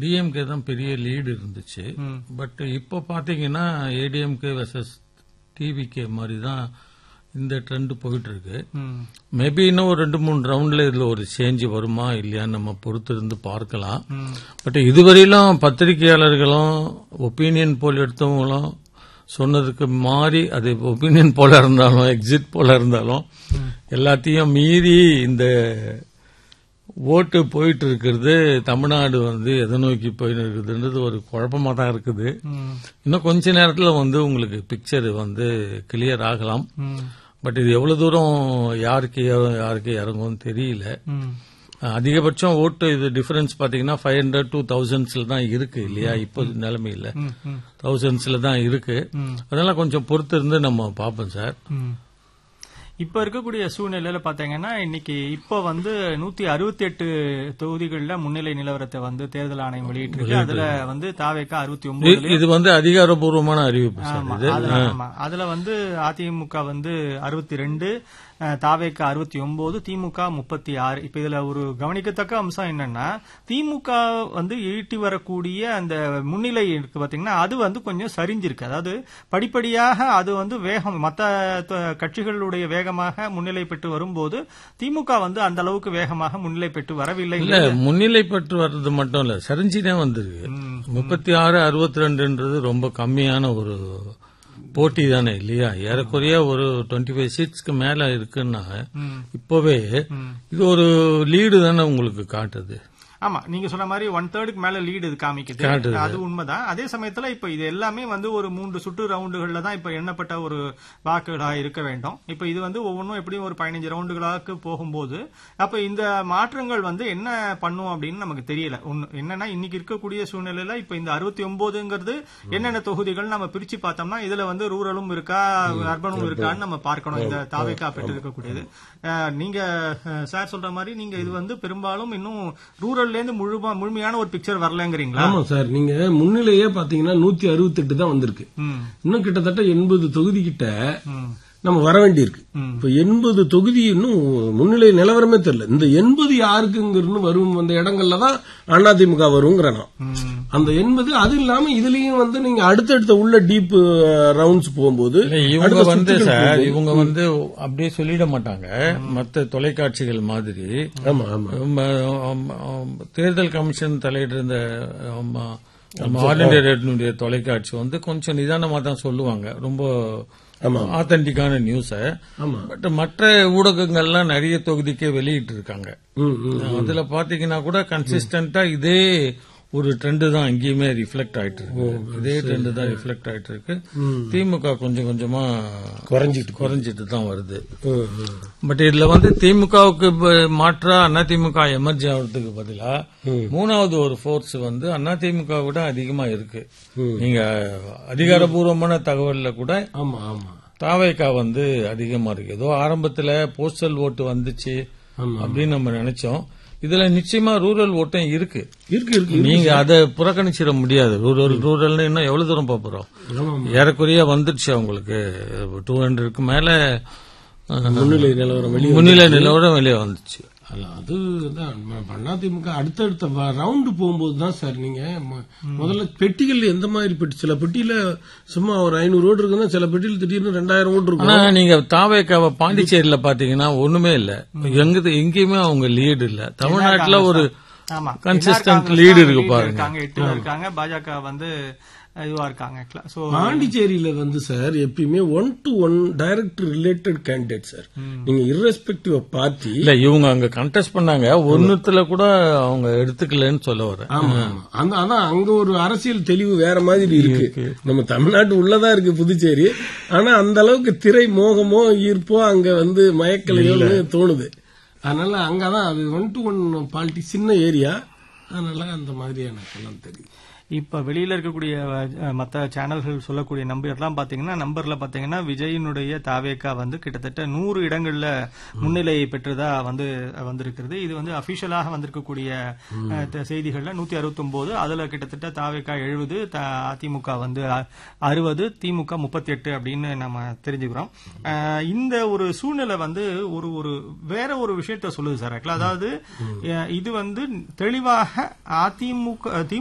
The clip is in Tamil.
டிஎம்கே தான் பெரிய லீடு இருந்துச்சு பட் இப்போ பாத்தீங்கன்னா ஏடிஎம்கே வெர்சஸ் டிவிகே மாதிரி தான் இந்த ட்ரெண்ட் போயிட்டு இருக்கு ம். மேபி இன்னும் ஒரு ரெண்டு மூணு ரவுண்ட்ல இதுல ஒரு சேஞ்ச் வருமா இல்லையான்னு நம்ம பொறுத்து இருந்து பார்க்கலாம் ம். பட் இதுவரையிலும் பத்திரிகையாளர்களும் ஒப்பீனியன் போல் எடுத்தவங்களும் சொன்னதுக்கு மாறி அது ஒப்பீனியன் போல இருந்தாலும் எக்ஸிட் போல இருந்தாலும் எல்லாத்தையும் மீறி இந்த ஓட்டு போயிட்டு இருக்கிறது தமிழ்நாடு வந்து எதை நோக்கி போயிட்டு இருக்குதுன்றது ஒரு குழப்பமா தான் இருக்குது ம். இன்னும் கொஞ்ச நேரத்துல வந்து உங்களுக்கு பிக்சர் வந்து கிளியர் ஆகலாம் ம். பட் இது எவ்வளவு தூரம் யாருக்கு ஏறும், யாருக்கு இறங்கும்னு தெரியல ம். அதிகபட்சம் ஓட்டு இது டிஃபரன்ஸ் பாத்தீங்கன்னா ஃபைவ் ஹண்ட்ரட் டூ தௌசண்ட்ஸ்ல தான் இருக்கு இல்லையா இப்போ நிலைமையில ம். ம். தௌசண்ட்ஸ்ல தான் இருக்கு ம். அதெல்லாம் கொஞ்சம் பொறுத்து இருந்து நம்ம பார்ப்போம் சார் ம். இப்ப இருக்கக்கூடிய சூழ்நிலையில பாத்தீங்கன்னா இன்னைக்கு இப்ப வந்து நூத்தி அறுபத்தி எட்டு தொகுதிகள்ல முன்னிலை நிலவரத்தை வந்து தேர்தல் ஆணையம் வெளியிட்டிருக்கு அதுல வந்து தாவேக்கா அறுபத்தி ஒன்பது இ- இது வந்து அதிகாரப்பூர்வமான அறிவிப்பு சார் ஆமா, இது அதுல ஆமா. அதுல வந்து அதிமுக வந்து அறுபத்தி ரெண்டு தாவேக்கா அறுபத்தி ஒன்பது திமுக முப்பத்தி ஆறு இப்ப இதுல ஒரு கவனிக்கத்தக்க அம்சம் என்னன்னா திமுக வந்து ஈட்டி வரக்கூடிய அந்த முன்னிலை இருக்கு பாத்தீங்கன்னா அது வந்து கொஞ்சம் சரிஞ்சிருக்கு அதாவது படிப்படியாக அது வந்து வேகம் மத்த த- கட்சிகளுடைய வேகமாக முன்னிலை பெற்று வரும்போது திமுக வந்து அந்த அளவுக்கு வேகமாக முன்னிலை பெற்று வரவில்லை இல்ல முன்னிலை பெற்று வர்றது மட்டும் இல்ல சரிஞ்சுனே வந்திருக்கு ம். முப்பத்தி ஆறு அறுபத்தி ரெண்டுன்றது ரொம்ப கம்மியான ஒரு போட்டி தானே இல்லையா ஏறக்குறைய ஒரு டுவெண்ட்டி ஃபைவ் சீட்ஸ்க்கு மேல இருக்குன்னா ம். இப்பவே ம். இது ஒரு லீடு தானே உங்களுக்கு காட்டுது ஆமா நீங்க சொன்ன மாதிரி ஒன் தேர்டுக்கு மேல லீடு இது காமிக்குது காட்டுது. அது உண்மைதான் அதே சமயத்துல இப்ப இது எல்லாமே வந்து ஒரு மூன்று சுற்று ரவுண்டுகள்ல தான் இப்ப எண்ணப்பட்ட ஒரு வாக்குகளா இருக்க வேண்டும் இப்ப இது வந்து ஒவ்வொன்றும் எப்படியும் ஒரு பதினஞ்சு ரவுண்டுகளாக்கு போகும்போது அப்ப இந்த மாற்றங்கள் வந்து என்ன பண்ணும் அப்படின்னு நமக்கு தெரியல ஒண்ணு என்னன்னா இன்னைக்கு இருக்கக்கூடிய சூழ்நிலையில இப்ப இந்த அறுபத்தி ஒன்பதுங்கிறது என்னென்ன தொகுதிகள் நம்ம பிரிச்சு பார்த்தோம்னா இதுல வந்து ரூரலும் இருக்கா அர்பனும் இருக்கான்னு நம்ம பார்க்கணும் இந்த தாவேக்கா பெற்று இருக்கக்கூடியது அஹ், நீங்க அஹ், சார் சொல்ற மாதிரி நீங்க இது வந்து பெரும்பாலும் இன்னும் ரூரல்ல இருந்து முழுமா முழுமையான ஒரு பிக்சர் வரலங்கிறீங்களா ஆமா சார் நீங்க முன்னிலையே பாத்தீங்கன்னா நூத்தி அறுபத்தி எட்டு தான் வந்திருக்கு ம் இன்னும் கிட்டத்தட்ட எண்பது தொகுதி கிட்ட ம் நம்ம வர வேண்டியிருக்கு ம். இப்ப எண்பது தொகுதி இன்னும் முன்னிலை நிலவரமே தெரியல இந்த எண்பது யாருக்குங்கிறது வரும் அந்த இடங்கள்ல தான் அதிமுக வருங்கிற நான் ம் அந்த எண்பது அது இல்லாம இதுலயும் வந்து நீங்க அடுத்தடுத்த உள்ள டீப் ரவுண்ட்ஸ் போகும்போது இல்ல இவங்க அடுத்த வந்து சுற்றுகள் சார் போகும்போது- இவங்க வந்து அப்படியே சொல்லிட மாட்டாங்க மத்த தொலைக்காட்சிகள் மாதிரி ஆமா ஆமா நம்ம, ஆம், ஆம், தேர்தல் கமிஷன் தலையிடுற இந்த ஆமா, நம்ம ஆல் இண்டியா ரேடியோனுடைய தொலைக்காட்சி வந்து கொஞ்சம் நிதானமா தான் சொல்லுவாங்க ரொம்ப ஆமா. ஆத்தன்டிக்கான நியூஸ ஆமா பட் மற்ற ஊடகங்கள்லாம் நிறைய தொகுதிக்கே வெளியிட்டு இருக்காங்க ம், ம். அதுல பாத்தீங்கன்னா கூட கன்சிஸ்டன்டா இதே ஒரு ட்ரெண்ட் தான் அங்கேயுமே ரிஃப்ளெக்ட் ஆயிட்டு இருக்கு இதே ட்ரெண்ட் தான் ரிஃப்ளெக்ட் ஆயிட்டு இருக்கு திமுக கொஞ்சம் கொஞ்சமா குறைஞ்சிட்டு குறைஞ்சிட்டு தான் வருது ம், ம். பட் இதுல வந்து திமுகவுக்கு மாற்றா அதிமுக எமர்ஜி ஆகிறதுக்கு பதிலா மூணாவது ஒரு ஃபோர்ஸ் வந்து அதிமுக விட அதிகமா இருக்கு நீங்க அதிகாரபூர்வமான தகவல்ல கூட ஆமா ஆமா தாவேக்கா வந்து அதிகமா இருக்கு ஏதோ ஆரம்பத்துல போஸ்டல் ஓட்டு வந்துச்சு ஆமா. அப்படின்னு நம்ம நினைச்சோம் இதுல நிச்சயமா ரூரல் ஓட்டும் இருக்கு இருக்கு இருக்கு நீங்க அதை புறக்கணிச்சிட முடியாது ரூரல் ரூரல்னு இன்னும் எவ்வளவு தூரம் போப் போறோம் ஆமா ஏறக்குறைய வந்துடுச்சு அவங்களுக்கு டூ ஹண்ட்ரடுக்கு மேல அஹ், முன்னிலை நிலவரம் வெளியே முன்னிலை நிலவரம் வெளியே வந்துச்சு அல்ல அதுதான் அதிமுக அடுத்தடுத்த ரவுண்டு போகும்போது தான் சார் நீங்க ம- முதல்ல பெட்டிகள் எந்த மாதிரி பெட்டி சில பெட்டியில சும்மா ஒரு ஐநூறு ஓட்டு இருக்குன்னா சில பெட்டியில் திடீர்னு ரெண்டாயிரம் ஓட்டு ஆனா இருக்கும் நீங்க தாவேக்காவை பாண்டிச்சேரியில பாத்தீங்கன்னா ஒண்ணுமே இல்ல எங்க எங்கேயுமே அவங்க லீடு இல்ல தமிழ்நாட்டுல ஒரு ஆமா Consistent NR lead காங்கிரஸ் இருக்கு தான் பாருங்க. இருக்காங்க எட்டுல இருக்காங்க பாஜக வந்து இதுவா இருக்காங்க சோ பாண்டிச்சேரியில வந்து சார் எப்பயுமே one to one direct related candidate sir நீங்க irrespective ஆஃப் பார்ட்டி இல்ல இவங்க அங்க கண்டெஸ்ட் பண்ணாங்க ஒன்னுத்துல கூட அவங்க எடுத்துக்கலன்னு சொல்ல வரேன் ஆமா ஆமா அந்த அதான் அங்க ஒரு அரசியல் தெளிவு வேற மாதிரி இருக்கு நம்ம தமிழ்நாட்டு உள்ளதா இருக்கு புதுச்சேரி ஆனா அந்த அளவுக்கு திரை மோகமோ ஈர்ப்போ அங்க வந்து மயக்கலையோன்னு தோணுது அதனால அங்கதான் அது ஒன் டு ஒன் பாலிட்டி சின்ன ஏரியா அதனால அந்த மாதிரி எனக்கு எல்லாம் தெரியும் இப்ப வெளியில இருக்கக்கூடிய அஹ், மத்த சேனல்கள் சொல்லக்கூடிய நம்பர்லாம் பாத்தீங்கன்னா நம்பர்ல பாத்தீங்கன்னா விஜயினுடைய தாவேக்கா வந்து கிட்டத்தட்ட நூறு இடங்கள்ல முன்னிலை பெற்றதா வந்து அஹ், வந்திருக்கிறது இது வந்து அபிஷியலாக வந்திருக்கக்கூடிய அஹ், த- செய்திகள்ல நூத்தி அறுபத்தி அதுல கிட்டத்தட்ட தாவேக்கா எழுபது அதிமுக வந்து அறுபது திமுக முப்பத்தி எட்டு அப்படின்னு நம்ம தெரிஞ்சுக்கிறோம் அஹ், இந்த ஒரு சூழ்நிலை வந்து ஒரு ஒரு வேற ஒரு விஷயத்த சொல்லுது சார் actually. அதாவது அஹ், இது வந்து தெளிவாக அதிமுக